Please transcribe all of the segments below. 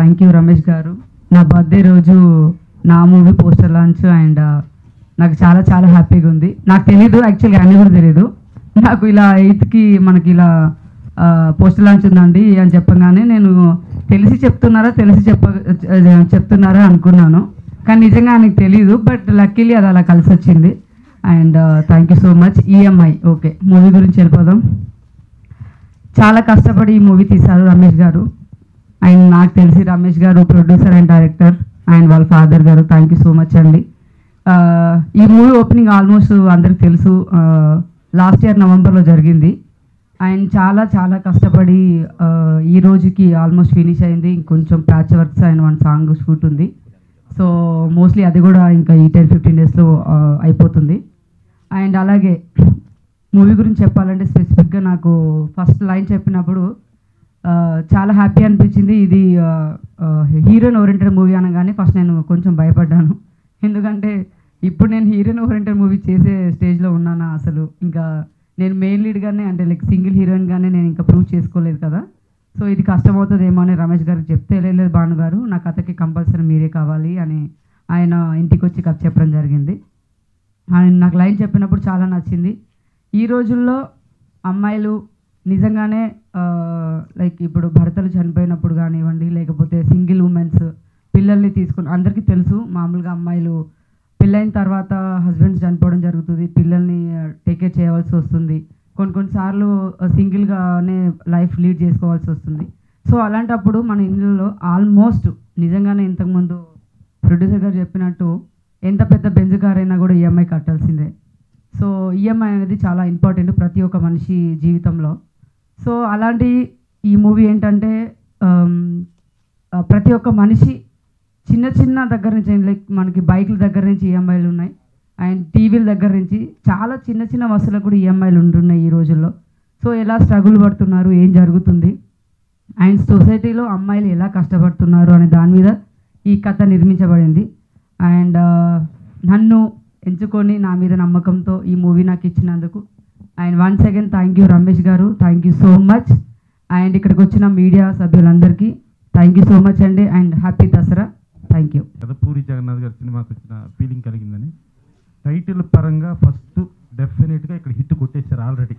Thank you Ramesh గారు నా birthday రోజు నా మూవీ పోస్టర్ లాంచ్ అండ్ నాకు చాలా చాలా హ్యాపీగా ఉంది నాకు తెలీదు యాక్చువల్గా అన్నీ కూడా తెలీదు నాకు ఇలా ఎయిత్కి మనకి ఇలా పోస్టర్ లాంచ్ ఉందండి అని చెప్పగానే నేను తెలిసి చెప్తున్నారా తెలిసి చెప్ప చెప్తున్నారా అనుకున్నాను కానీ నిజంగా ఆయనకు తెలీదు బట్ లక్కీలీ అది అలా కలిసి వచ్చింది and thank you so much EMI okay movie గురించి వెళ్ళిపోదాం చాలా కష్టపడి ఈ మూవీ తీశారు రమేష్ గారు అండ్ నాకు తెలిసి రమేష్ గారు ప్రొడ్యూసర్ అండ్ డైరెక్టర్ అండ్ వాళ్ళ ఫాదర్ గారు థ్యాంక్ యూ సో మచ్ అండి ఆ, ఈ మూవీ ఓపెనింగ్ ఆల్మోస్ట్ అందరికి తెలుసు లాస్ట్ ఇయర్ నవంబర్లో జరిగింది అండ్ చాలా చాలా కష్టపడి ఆ, ఈ రోజుకి ఆల్మోస్ట్ ఫినిష్ అయింది ఇంకొంచెం patch works and one song shoot ఉంది సో మోస్ట్లీ అది కూడా ఇంకా ఈ టెన్ ఫిఫ్టీన్ డేస్లో అయిపోతుంది అండ్ అలాగే మూవీ గురించి చెప్పాలంటే స్పెసిఫిక్గా నాకు ఫస్ట్ లైన్ చెప్పినప్పుడు ఆ, చాలా హ్యాపీ అనిపించింది ఇది హీరోయిన్ ఓరియంటెడ్ మూవీ అనగానే ఫస్ట్ నేను కొంచెం భయపడ్డాను ఎందుకంటే ఇప్పుడు నేను హీరోయిన్ ఓరియంటెడ్ మూవీ చేసే స్టేజ్లో ఉన్నానా అసలు ఇంకా నేను మెయిన్ లీడ్గానే అంటే లైక్ సింగిల్ హీరోయిన్గానే నేను ఇంకా ప్రూవ్ చేసుకోలేదు కదా సో ఇది కష్టమవుతుందేమో అని రమేష్ గారికి చెప్తే లేదు భాను గారు నా కథకి కంపల్సరీ మీరే కావాలి అని ఆయన ఇంటికి వచ్చి కథ చెప్పడం జరిగింది ఆయన నాకు లైన్ చెప్పినప్పుడు చాలా నచ్చింది ఈ రోజుల్లో అమ్మాయిలు నిజంగానే లైక్ ఇప్పుడు భర్తలు చనిపోయినప్పుడు కానివ్వండి లేకపోతే సింగిల్ ఉమెన్స్ పిల్లల్ని తీసుకుని అందరికీ తెలుసు మామూలుగా అమ్మాయిలు పెళ్ళైన తర్వాత హస్బెండ్స్ చనిపోవడం జరుగుతుంది పిల్లల్ని టేక్ కేర్ చేయవలసి వస్తుంది కొన్ని కొన్నిసార్లు సింగిల్గానే లైఫ్ లీడ్ చేసుకోవాల్సి వస్తుంది సో అలాంటప్పుడు మన ఇంట్లో ఆల్మోస్ట్ నిజంగానే ఇంతకుముందు ప్రొడ్యూసర్ గారు చెప్పినట్టు ఎంత పెద్ద బెంజ్ కార్ అయినా కూడా ఈఎంఐ కట్టాల్సిందే సో ఈఎంఐ అనేది చాలా ఇంపార్టెంట్ ప్రతి ఒక్క మనిషి జీవితంలో సో అలాంటి ఈ మూవీ ఏంటంటే ఆమ్, ఆ, ప్రతి ఒక్క మనిషి చిన్న చిన్న దగ్గర నుంచి లైక్ మనకి బైక్ల దగ్గర నుంచి ఈఎంఐలు ఉన్నాయి అండ్ టీవీల దగ్గర నుంచి చాలా చిన్న చిన్న వస్తువులకు కూడా ఈఎంఐలు ఉంటున్నాయి ఈ రోజుల్లో సో ఎలా స్ట్రగుల్ పడుతున్నారు ఏం జరుగుతుంది అండ్ సొసైటీలో అమ్మాయిలు ఎలా కష్టపడుతున్నారు అనే దాని మీద ఈ కథ నిర్మించబడింది అండ్ నన్ను ఎంచుకొని నా మీద నమ్మకంతో ఈ మూవీ నాకు ఇచ్చినందుకు and one second thank you Ramesh గారు thank you so much and ఇక్కడికి వచ్చిన మీడియా సభ్యులందరికీ థ్యాంక్ యూ సో మచ్ అండి and happy Dasara thank you కదా పూరి జగన్నాథ్ గారి సినిమాకి వచ్చిన ఫీలింగ్ కలిగిందని టైటిల్ పరంగా ఫస్ట్ డెఫినెట్గా ఇక్కడ హిట్ కొట్టేశారు ఆల్రెడీ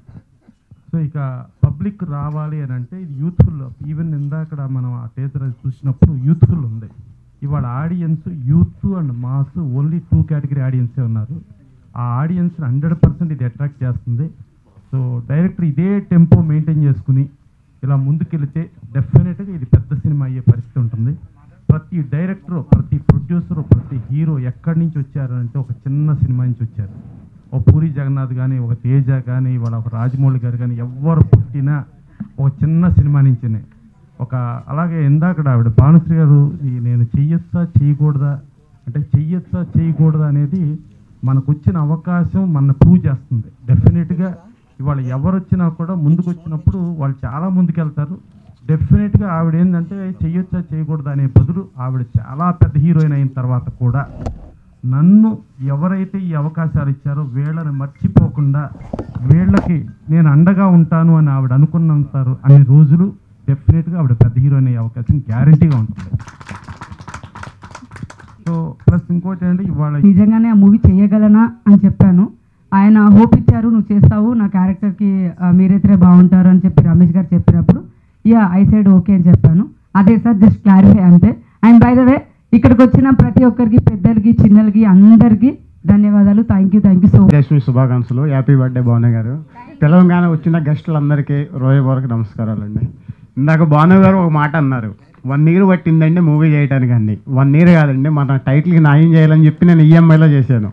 సో ఇక పబ్లిక్ రావాలి అని అంటే ఇది యూత్ఫుల్ ఈవెన్ ఇందాక మనం ఆ టీజర్ అది చూసినప్పుడు యూత్ఫుల్ ఉంది ఇవాళ audience youth and mass only two category ఆడియన్సే ఉన్నారు ఆ ఆడియన్స్ హండ్రెడ్ పర్సెంట్ ఇది అట్రాక్ట్ చేస్తుంది సో డైరెక్టర్ ఇదే టెంపో మెయింటైన్ చేసుకుని ఇలా ముందుకెళ్తే డెఫినెట్గా ఇది పెద్ద సినిమా అయ్యే పరిస్థితి ఉంటుంది ప్రతి డైరెక్టర్ ప్రతి ప్రొడ్యూసర్ ప్రతి హీరో ఎక్కడి నుంచి వచ్చారు అంటే ఒక చిన్న సినిమా నుంచి వచ్చారు ఒక పూరి జగన్నాథ్ కానీ ఒక తేజ కానీ వాళ్ళ ఒక రాజమౌళి గారు కానీ ఎవరు పుట్టినా ఒక చిన్న సినిమా నుంచినే ఒక అలాగే ఇందాక ఆవిడ భానుశ్రీ గారు ఈ నేను చెయ్యొచ్చా చేయకూడదా అంటే చెయ్యొచ్చా చేయకూడదా అనేది మనకు వచ్చిన అవకాశం మన ప్రూవ్ చేస్తుంది డెఫినెట్గా ఇవాళ ఎవరు వచ్చినా కూడా ముందుకు వచ్చినప్పుడు వాళ్ళు చాలా ముందుకెళ్తారు డెఫినెట్గా ఆవిడ ఏంటంటే చెయ్యొచ్చా చేయకూడదా అనే బదులు ఆవిడ చాలా పెద్ద హీరోయిన్ అయిన తర్వాత కూడా నన్ను ఎవరైతే ఈ అవకాశాలు ఇచ్చారో వీళ్ళని మర్చిపోకుండా వీళ్ళకి నేను అండగా ఉంటాను అని ఆవిడ అనుకున్నంతారు అన్ని రోజులు డెఫినెట్గా ఆవిడ పెద్ద హీరోయిన్ అయ్యే అవకాశం గ్యారంటీగా ఉంటుంది సో ప్లస్ ఇంకోటి ఏంటంటే ఇవాళ నిజంగానే ఆ మూవీ చేయగలనా అని చెప్పాను ఆయన హోప్ ఇచ్చారు నువ్వు చేస్తావు నా క్యారెక్టర్కి మీరైతే బాగుంటారు అని చెప్పి రమేష్ గారు చెప్పినప్పుడు యా ఐ సైడ్ ఓకే అని చెప్పాను అదే సార్ జస్ట్ క్లారిఫై అంతే అండ్ బై ద వే ఇక్కడికి వచ్చిన ప్రతి ఒక్కరికి పెద్దలకి చిన్నలకి అందరికీ ధన్యవాదాలు thank you thank you so Vijayadashami శుభాకాంక్షలు హ్యాపీ బర్త్డే భావన గారు తెలంగాణ వచ్చిన గెస్టులందరికీ రోయ వరకు నమస్కారాలండి ఇందాక భాను గారు ఒక మాట అన్నారు వన్ ఇయర్ పట్టిందండి మూవీ చేయడానికి అండి వన్ ఇయర్ కాదండి మన టైటిల్కి న్యాయం చేయాలని చెప్పి నేను ఈఎంఐలో చేశాను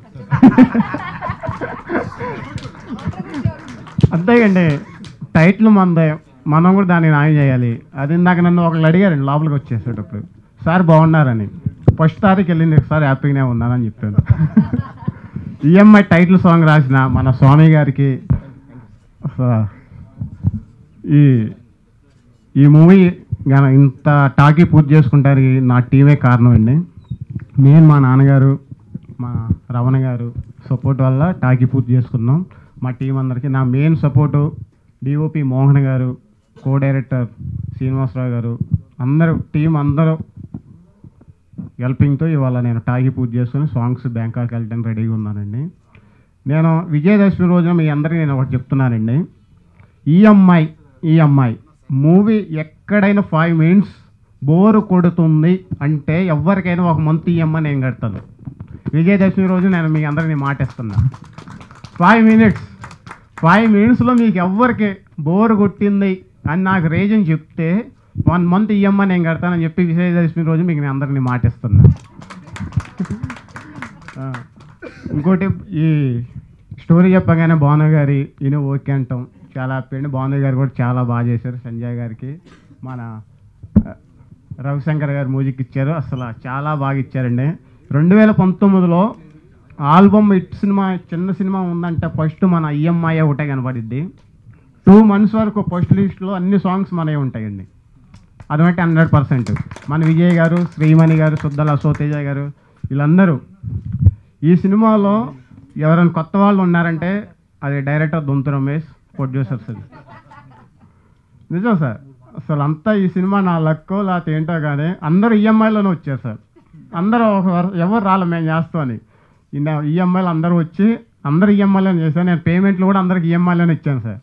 అంతేకండి టైటిల్ మందే మనం కూడా దానికి న్యాయం చేయాలి అది ఇందాక నన్ను ఒకళ్ళు అడిగారండి లోపలికి వచ్చేసేటప్పుడు సార్ బాగున్నారని ఫస్ట్ తారీఖు వెళ్ళింది సార్ హ్యాపీగానే ఉన్నానని చెప్పాను ఈఎంఐ టైటిల్ సాంగ్ రాసిన మన స్వామి గారికి స- ఈ ఈ మూవీ గన- ఇంత టాకీ పూర్తి చేసుకుంటానికి నా టీమే కారణం అండి మెయిన్ మా నాన్నగారు మా రమణ గారు సపోర్ట్ వల్ల టాకీ పూర్తి చేసుకున్నాం మా టీం అందరికీ నా మెయిన్ సపోర్టు డిఓపి మోహన్ గారు కో డైరెక్టర్ శ్రీనివాసరావు గారు అందరూ టీం అందరూ హెల్పింగ్తో ఇవాళ నేను టాగి పూజ చేసుకుని సాంగ్స్ బ్యాంకాక్ వెళ్ళడానికి రెడీగా ఉన్నానండి నేను విజయదశమి రోజున మీ అందరికీ నేను ఒకటి చెప్తున్నానండి ఈఎంఐ ఈఎంఐ మూవీ ఎక్కడైనా ఫైవ్ మినిట్స్ బోరు కొడుతుంది అంటే ఎవరికైనా ఒక మంత్ ఈఎంఐ నేను కడతాను విజయదశమి రోజు నేను మీ అందరినీ మాటిస్తున్నా ఫైవ్ మినిట్స్ ఫైవ్ మినిట్స్లో మీకు ఎవ్వరికి బోర్ కొట్టింది అని నాకు రీజన్ చెప్తే వన్ మంత్ ఈఎంఐ నేను కడతానని చెప్పి విజయదశమి రోజు మీకు నేను అందరినీ మాటిస్తున్నా ఆ, ఇంకోటి ఈ స్టోరీ చెప్పగానే భాను గారి ఈయన ఓకే అంటాం చాలా హ్యాపీ అండి భాను గారు కూడా చాలా బాగా చేశారు సంజయ్ గారికి మన ఆ, రవిశంకర్ గారు మ్యూజిక్ ఇచ్చారు అసలు చాలా బాగా ఇచ్చారండి రెండు వేల పంతొమ్మిదిలో ఆల్బమ్ హిట్ సినిమా చిన్న సినిమా ఉందంటే ఫస్ట్ మన ఈఎంఐ ఒకటే కనపడిద్ది టూ మంత్స్ వరకు ఫస్ట్ లిస్ట్లో అన్ని సాంగ్స్ మనవి ఉంటాయండి అదొకటి హండ్రెడ్ పర్సెంట్ మన విజయ్ గారు శ్రీమణి గారు సుద్దల అశోతేజ గారు వీళ్ళందరూ ఈ సినిమాలో ఎవరైనా కొత్త వాళ్ళు ఉన్నారంటే అది డైరెక్టర్ దొంతు రమేష్ ప్రొడ్యూసర్స్ అది నిజం సార్ అసలు అంతా ఈ సినిమా నా లక్కో లేకపోతే ఏంటో కానీ అందరూ ఈఎంఐలోనే వచ్చారు సార్ అందరూ ఒక వర- ఎవరు రాలే మేము చేస్తామని ఈఎంఐలు అందరూ వచ్చి అందరు ఈఎంఐలోనే చేశాను నేను పేమెంట్లు కూడా అందరికి ఈఎంఐలోనే ఇచ్చాను సార్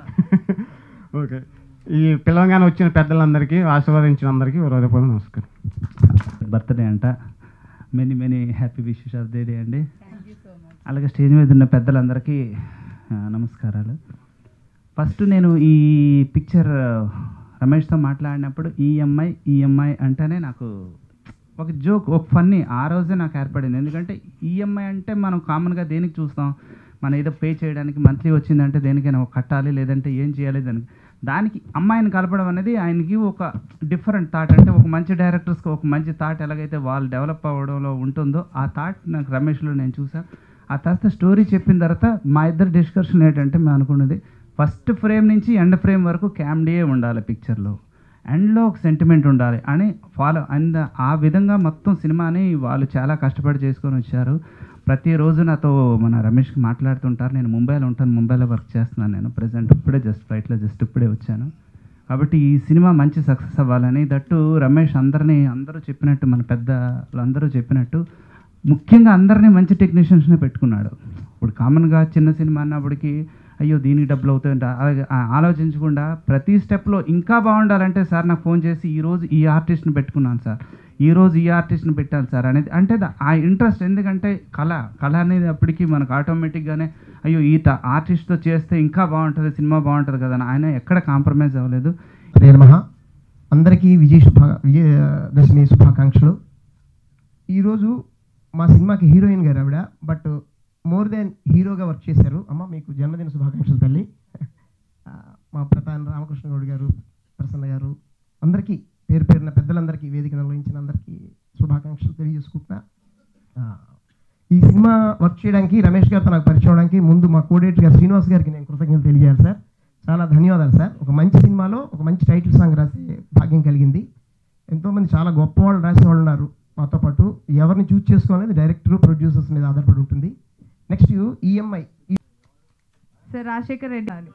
ఓకే ఈ పిల్లగానే వచ్చిన పెద్దలందరికీ ఆశీర్వదించిన అందరికీ హృదయపూర్వక నమస్కారం బర్త్డే అంట many many happy wishes of day day అండి అలాగే స్టేజ్ మీద ఉన్న పెద్దలందరికీ ఆ, నమస్కారాలు ఫస్ట్ నేను ఈ పిక్చర్ రమేష్తో మాట్లాడినప్పుడు ఈఎంఐ ఈఎంఐ అంటేనే నాకు ఒక జోక్ ఒక ఫన్నీ ఆ రోజే నాకు ఏర్పడింది ఎందుకంటే ఈఎంఐ అంటే మనం కామన్గా దేనికి చూస్తాం మనం ఏదో పే చేయడానికి మంత్లీ వచ్చిందంటే దేనికైనా ఒక కట్టాలి లేదంటే ఏం చేయాలి దానికి దానికి అమ్మాయిని కలపడం అనేది ఆయనకి ఒక డిఫరెంట్ థాట్ అంటే ఒక మంచి డైరెక్టర్స్కి ఒక మంచి థాట్ ఎలాగైతే వాళ్ళు డెవలప్ అవ్వడంలో ఉంటుందో ఆ థాట్ నాకు రమేష్లో నేను చూసాను ఆ తర్వాత స్టోరీ చెప్పిన తర్వాత మా ఇద్దరు డిస్కషన్ ఏంటంటే మేము అనుకున్నది ఫస్ట్ ఫ్రేమ్ నుంచి ఎండ్ ఫ్రేమ్ వరకు క్యామ్డీయే ఉండాలి పిక్చర్లో ఎండ్లో ఒక సెంటిమెంట్ ఉండాలి అని ఫాలో అండ్ ఆ విధంగా మొత్తం సినిమాని వాళ్ళు చాలా కష్టపడి చేసుకొని వచ్చారు ప్రతిరోజు నాతో మన రమేష్కి మాట్లాడుతుంటారు నేను ముంబైలో ఉంటాను ముంబైలో వర్క్ చేస్తున్నాను నేను ప్రజెంట్ ఇప్పుడే జస్ట్ ఫ్లైట్లో జస్ట్ ఇప్పుడే వచ్చాను కాబట్టి ఈ సినిమా మంచి సక్సెస్ అవ్వాలని దట్టు రమేష్ అందరినీ అందరూ చెప్పినట్టు మన పెద్దలందరూ చెప్పినట్టు ముఖ్యంగా అందరినీ మంచి టెక్నీషియన్స్నే పెట్టుకున్నాడు ఇప్పుడు కామన్గా చిన్న సినిమా అన్నప్పటికీ అయ్యో దీనికి డబ్బులు అవుతాయంట అలాగే ఆ- ఆలోచించకుండా ప్రతి స్టెప్లో ఇంకా బాగుండాలంటే సార్ నాకు ఫోన్ చేసి ఈరోజు ఈ ఆర్టిస్ట్ని పెట్టుకున్నాను సార్ ఈరోజు ఈ ఆర్టిస్ట్ని పెట్టాను సార్ అనేది అంటే ద- ఆ ఇంట్రెస్ట్ ఎందుకంటే కళ కళ అనేది అప్పటికి మనకు ఆటోమేటిక్గానే అయ్యో ఈ ఆర్టిస్ట్తో చేస్తే ఇంకా బాగుంటుంది సినిమా బాగుంటుంది కదా అని ఆయన ఎక్కడ కాంప్రమైజ్ అవ్వలేదు హరే నమః అందరికీ విజయ శుభా విజయదశమి శుభాకాంక్షలు ఈరోజు మా సినిమాకి హీరోయిన్ గారు ఆవిడ బట్ మోర్ దెన్ హీరోగా వర్క్ చేశారు అమ్మ మీకు జన్మదిన శుభాకాంక్షలు తల్లి ఆ, మా ప్రధాన్ రామకృష్ణ గౌడ్ గారు ప్రసన్న గారు అందరికీ పేరు పేరున పెద్దలందరికీ వేదిక నిర్వహించిన అందరికీ శుభాకాంక్షలు తెలియజేసుకుంటున్నా ఆ, ఈ సినిమా వర్క్ చేయడానికి రమేష్ గారితో నాకు పరిచయం అవడానికి ముందు మా కోడేటర్ గారు శ్రీనివాస్ గారికి నేను కృతజ్ఞతలు తెలియజేయాలి సార్ చాలా ధన్యవాదాలు సార్ ఒక మంచి సినిమాలో ఒక మంచి టైటిల్ సాంగ్ రాసే భాగ్యం కలిగింది ఎంతోమంది చాలా గొప్ప వాళ్ళు రాసే వాళ్ళు ఉన్నారు మాతో పాటు ఎవరిని చూస్ చేసుకోవాలనేది డైరెక్టర్ ప్రొడ్యూసర్స్ మీద ఆధారపడి ఉంటుంది next EMI sir Rajasekhar Reddy గారు.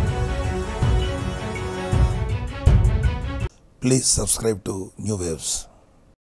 Please subscribe to New Waves.